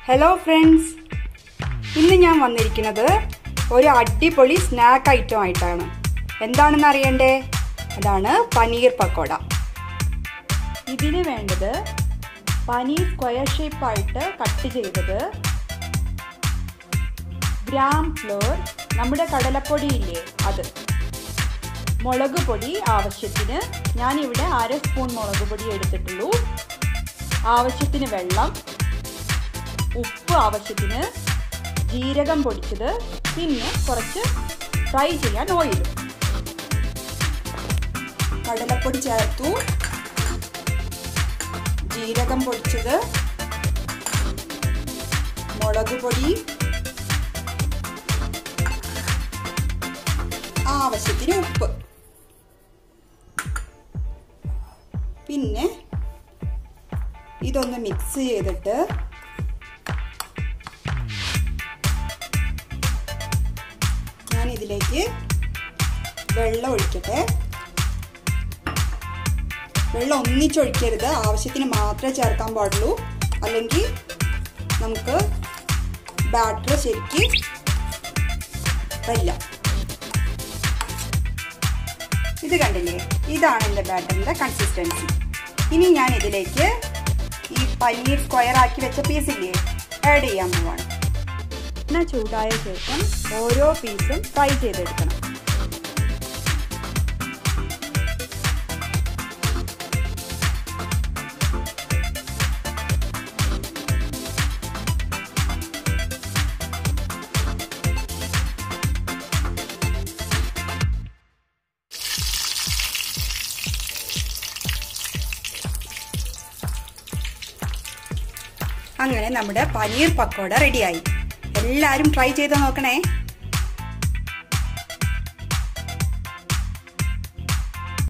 hello friends ഇന്ന് ഞാൻ വന്നിരിക്കുന്നത് ഒരു അടിപൊളി സ്നാക്ക് ഐറ്റം ആയിട്ടാണ് എന്താണെന്ന് അറിയണ്ടേ അതാണ് പനീർ പക്കോട ഇതിന് വേണ്ടത് പനീർ സ്ക്വയർ ഷേപ്പായിട്ട് കട്ട് ചെയ്തത് ഗ്രാം ഫ്ലോർ നമ്മുടെ കടലപ്പൊടിയില്ലേ അത് മുളക് പൊടി ആവശ്യത്തിന് ഞാനിവിടെ അര സ്പൂൺ മുളക് പൊടി എടുത്തിട്ടുള്ളൂ ആവശ്യത്തിന് വെള്ളം ഉപ്പ് ആവശ്യത്തിന് ജീരകം പൊടിച്ചത് പിന്നെ കുറച്ച് ഫ്രൈ ചെയ്യാൻ ഓയിലും കടലപ്പൊടി ചേർത്തു ജീരകം പൊടിച്ചത് മുളക് പൊടി ആവശ്യത്തിന് ഉപ്പ് പിന്നെ ഇതൊന്ന് മിക്സ് ചെയ്തിട്ട് ഞാൻ ഇതിലേക്ക് വെള്ളം ഒഴിക്കട്ടെ വെള്ളം ഒന്നിച്ചൊഴിക്കരുത് ആവശ്യത്തിന് മാത്രമേ ചേർക്കാൻ പാടുള്ളൂ അല്ലെങ്കിൽ നമുക്ക് ബാറ്റർ ശരിക്ക് വരില്ല ഇത് കണ്ടില്ലേ ഇതാണ് എൻ്റെ ബാറ്ററിൻ്റെ കൺസിസ്റ്റൻസി ഇനി ഞാൻ ഇതിലേക്ക് ഈ പനീർ സ്ക്വയർ ആക്കി വെച്ച പീസില്ലേ ആഡ് ചെയ്യാൻ പോവാണ് എണ്ണ ചൂടായ ശേഷം ഓരോ പീസും ഫ്രൈ ചെയ്തെടുക്കണം അങ്ങനെ നമ്മുടെ പനീർ പക്കോട റെഡിയായി എല്ലാവരും ട്രൈ ചെയ്ത് നോക്കണേ